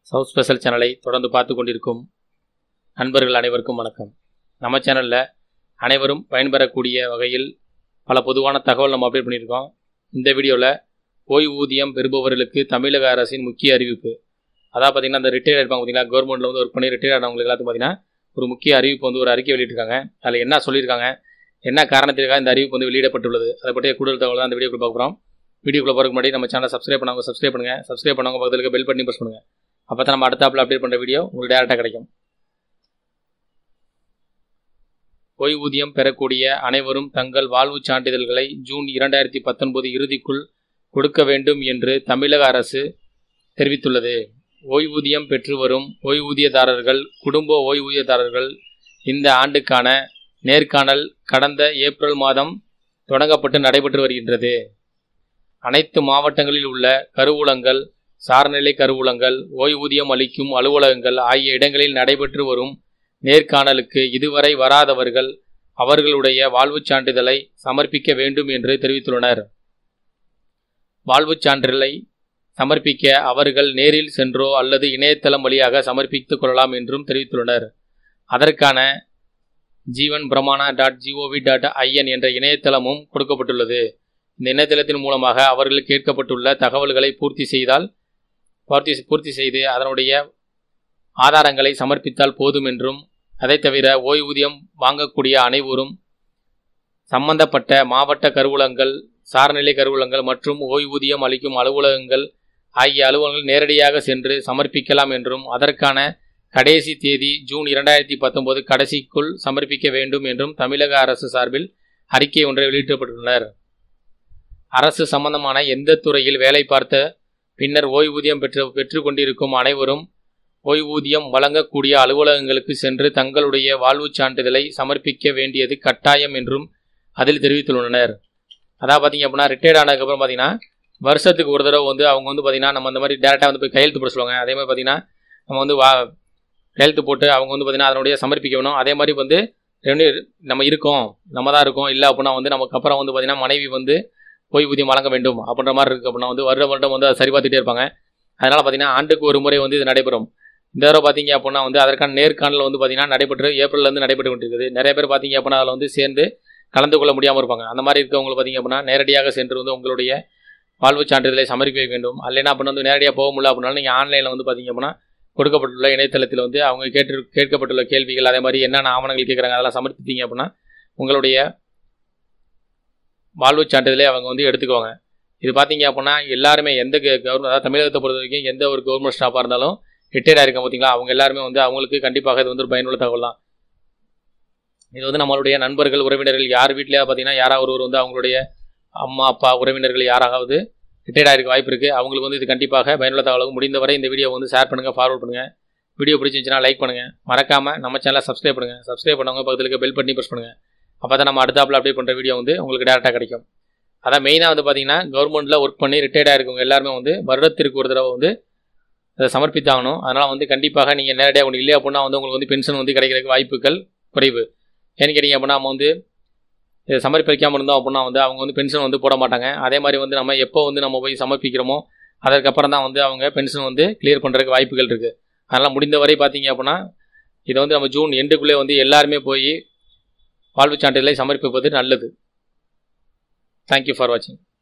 south special சேனலை தொடர்ந்து பார்த்து கொண்டிருக்கும் நண்பர்கள் அனைவருக்கும் வணக்கம் நம்ம சேனலில் அனைவரும் பயன்பெறக்கூடிய வகையில் பல பொதுவான தகவல் நம்ம அப்டேட் பண்ணியிருக்கோம் இந்த வீடியோவில் ஓய்வூதியம் பெறுபவர்களுக்கு தமிழக அரசின் முக்கிய அறிவிப்பு அதாவது பார்த்தீங்கன்னா இந்த ரிட்டையர் இருப்பாங்க பார்த்தீங்களா கவர்மெண்ட்டில் வந்து ஒர்க் பண்ணி ரிட்டையர் ஆனவங்களுக்கு எல்லாத்துக்கும் பார்த்தீங்கன்னா ஒரு முக்கிய அறிவிப்பு வந்து ஒரு அறிக்கை வெளியிட்டிருக்காங்க அதில் என்ன சொல்லியிருக்காங்க என்ன காரணத்திற்காக இந்த அறிவிப்பு வந்து வெளியிடப்பட்டுள்ளது அதை பற்றிய கூடுதல் தகவல் தான் இந்த வீடியோக்குள்ள பார்க்க போகிறோம் வீடியோக்குள்ள போகிறதுக்கு முன்னாடி நம்ம சேனலை சப்ஸ்கிரைப் பண்ணவங்க சப்ஸ்கிரைப் பண்ணுங்கள் சப்ஸ்கிரைப் பண்ணவங்க பக்கத்தில் இருக்க பெல் பட்டனி ப்ரெஸ் பண்ணுங்கள் அப்போ தான் நம்ம அடுத்தாப்பில் அப்டேட் பண்ணுற வீடியோ உங்களுக்கு டேரெக்டாக கிடைக்கும் ஓய்வூதியம் பெறக்கூடிய அனைவரும் தங்கள் வாழ்வுச் சான்றிதழ்களை ஜூன் இரண்டாயிரத்தி பத்தொன்பது இறுதிக்குள் கொடுக்க வேண்டும் என்று தமிழக அரசு தெரிவித்துள்ளது ஓய்வூதியம் பெற்று வரும் ஓய்வூதியதாரர்கள் குடும்ப ஓய்வூதியதாரர்கள் இந்த ஆண்டுக்கான நேர்காணல் கடந்த ஏப்ரல் மாதம் தொடங்கப்பட்டு நடைபெற்று வருகின்றது அனைத்து மாவட்டங்களில் உள்ள கருவூலங்கள் சார்நிலை கருவூலங்கள் ஓய்வூதியம் அளிக்கும் அலுவலகங்கள் ஆகிய இடங்களில் நடைபெற்று வரும் நேர்காணலுக்கு இதுவரை வராதவர்கள் அவர்களுடைய வாழ்வுச் சான்றிதழை சமர்ப்பிக்க வேண்டும் என்று தெரிவித்துள்ளனர் வாழ்வுச் சான்றிதழை சமர்ப்பிக்க அவர்கள் நேரில் சென்றோ அல்லது இணையதளம் வழியாக சமர்ப்பித்துக் கொள்ளலாம் என்றும் தெரிவித்துள்ளனர் அதற்கான Jeevan Pramaan dot gov dot in என்ற இணையதளமும் கொடுக்கப்பட்டுள்ளது இந்த இணையதளத்தின் மூலமாக அவர்கள் கேட்கப்பட்டுள்ள தகவல்களை பூர்த்தி செய்தால் பூர்த்தி பூர்த்தி செய்து அதனுடைய ஆதாரங்களை சமர்ப்பித்தால் போதும் என்றும் அதை தவிர ஓய்வூதியம் வாங்கக்கூடிய அனைவரும் சம்பந்தப்பட்ட மாவட்ட கருவூலங்கள் சார்நிலை கருவூலங்கள் மற்றும் ஓய்வூதியம் அளிக்கும் அலுவலகங்கள் ஆகிய அலுவலகங்கள் நேரடியாக சென்று சமர்ப்பிக்கலாம் என்றும் அதற்கான கடைசி தேதி ஜூன் இரண்டாயிரத்தி பத்தொன்பது கடைசிக்குள் சமர்ப்பிக்க வேண்டும் என்றும் தமிழக அரசு சார்பில் அறிக்கை ஒன்றை வெளியிடப்பட்டுள்ளனர் அரசு சம்பந்தமான எந்த துறையில் வேலை பார்த்த பின்னர் ஓய்வூதியம் பெற்று பெற்று கொண்டிருக்கும் அனைவரும் ஓய்வூதியம் வழங்கக்கூடிய அலுவலகங்களுக்கு சென்று தங்களுடைய வாழ்வுச் சான்றிதழை சமர்ப்பிக்க வேண்டியது கட்டாயம் என்றும் அதில் தெரிவித்துள்ளனர் அதாவது பார்த்தீங்க அப்படின்னா ரிட்டையர்ட் ஆனதுக்கப்புறம் பார்த்தீங்கன்னா வருஷத்துக்கு ஒரு தடவை வந்து அவங்க வந்து பார்த்தீங்கன்னா நம்ம அந்த மாதிரி டேரெக்டாக வந்து போய் கையெழுத்து போட சொல்லுவாங்க அதே மாதிரி பார்த்தீங்கன்னா நம்ம வந்து வா கையெழுத்து போட்டு அவங்க வந்து பார்த்தீங்கன்னா அதனுடைய சமர்ப்பிக்க வேணும் அதே மாதிரி வந்து ரெண்டு நம்ம இருக்கோம் நம்ம தான் இருக்கோம் இல்லை அப்படின்னா வந்து நமக்கு அப்புறம் வந்து பார்த்தீங்கன்னா மனைவி வந்து ஓய்வூதியம் வழங்க வேண்டும் அப்படின்ற மாதிரி இருக்குது அப்படின்னா வந்து வருட வருடம் வந்து அதை சரி பார்த்துட்டே இருப்பாங்க அதனால் பார்த்தீங்கன்னா ஆண்டுக்கு ஒரு முறை வந்து இது நடைபெறும் இந்த தடவை பார்த்தீங்க அப்படின்னா வந்து அதற்கான நேர்காணல் வந்து பார்த்தீங்கன்னா நடைபெற்று ஏப்ரல்லேருந்து நடைபெற்று கொண்டிருக்குது நிறைய பேர் பார்த்தீங்க அப்படின்னா அதில் வந்து சேர்ந்து கலந்து கொள்ள முடியாமல் இருப்பாங்க அந்த மாதிரி இருக்கவங்களை பார்த்தீங்க அப்படின்னா நேரடியாக சென்று வந்து உங்களுடைய வாழ்வுச் சான்றிதழை சமர்ப்பிக்க வேண்டும் அல்லைனா அப்படின்னா வந்து நேரடியாக போக முடியல அப்படின்னாலும் நீங்கள் ஆன்லைனில் வந்து பார்த்தீங்க அப்படின்னா கொடுக்கப்பட்டுள்ள இணையதளத்தில் வந்து அவங்க கேட்டு கேட்கப்பட்டுள்ள கேள்விகள் அதே மாதிரி என்னென்ன ஆவணங்கள் கேட்குறாங்க அதெல்லாம் சமர்ப்பித்தீங்க அப்படின்னா உங்களுடைய வாழ்வுச் சான்றிதழை அவங்க வந்து எடுத்துக்குவாங்க இது பார்த்தீங்க அப்படின்னா எல்லாருமே எந்த கவர்மெண்ட் அதாவது தமிழகத்தை பொறுத்த வரைக்கும் எந்த ஒரு கவர்மெண்ட் ஸ்டாஃபாக இருந்தாலும் ரிட்டையர்ட் ஆயிருக்க பார்த்தீங்களா அவங்க எல்லாருமே வந்து அவங்களுக்கு கண்டிப்பாக இது வந்து ஒரு பயனுள்ள தகவல் தான் இது வந்து நம்மளுடைய நண்பர்கள் உறவினர்கள் யார் வீட்லையா பார்த்தீங்கன்னா யாராவது ஒருவர் வந்து அவங்களுடைய அம்மா அப்பா உறவினர்கள் யாராவது ரிட்டையர்ட் ஆகிருக்க வாய்ப்பு இருக்குது அவங்களுக்கு வந்து இது கண்டிப்பாக பயனுள்ள தகவலுக்கு முடிந்தவரை இந்த வீடியோ வந்து ஷேர் பண்ணுங்கள் ஃபார்வர்ட் பண்ணுங்கள் வீடியோ பிடிச்சிருந்துச்சுன்னா லைக் பண்ணுங்கள் மறக்காமல் நம்ம சேனலை சப்ஸ்கிரைப் பண்ணுங்கள் சப்ஸ்கிரைப் பண்ணவங்க பக்கத்தில் இருக்க பெல் பட்டனி ப்ரெஸ் பண்ணுங்கள் அப்போ தான் நம்ம அடுத்தாப்பில் அப்டேட் பண்ணுற வீடியோ வந்து உங்களுக்கு டேரெக்டாக கிடைக்கும் அதான் மெயினாக வந்து பார்த்தீங்கன்னா கவர்மெண்ட்டில் ஒர்க் பண்ணி ரிட்டையர்ட் ஆகிருக்கவங்க எல்லாருமே வந்து வருடத்திற்கு ஒரு தடவை வந்து அதை சமர்ப்பித்தாகணும் அதனால் வந்து கண்டிப்பாக நீங்கள் நேரடியாக ஒன்று இல்லையா அப்படின்னா வந்து உங்களுக்கு வந்து பென்ஷன் வந்து கிடைக்கிறதுக்கு வாய்ப்புகள் குறைவு ஏன்னு கேட்டிங்க அப்படின்னா நம்ம வந்து இதை சமர்ப்பிக்காமல் இருந்தோம் அப்படின்னா வந்து அவங்க வந்து பென்ஷன் வந்து போட மாட்டாங்க அதே மாதிரி வந்து நம்ம எப்போ வந்து நம்ம போய் சமர்ப்பிக்கிறோமோ அதற்கப்புறம் தான் வந்து அவங்க பென்ஷன் வந்து கிளியர் பண்ணுறதுக்கு வாய்ப்புகள் இருக்குது அதனால் முடிந்தவரை பார்த்தீங்க அப்படின்னா இதை வந்து நம்ம ஜூன் எண்டுக்குள்ளே வந்து எல்லாருமே போய் வாழ்வுச் சான்றிதழை சமர்ப்பிப்பது நல்லது தேங்க்யூ ஃபார் வாட்சிங்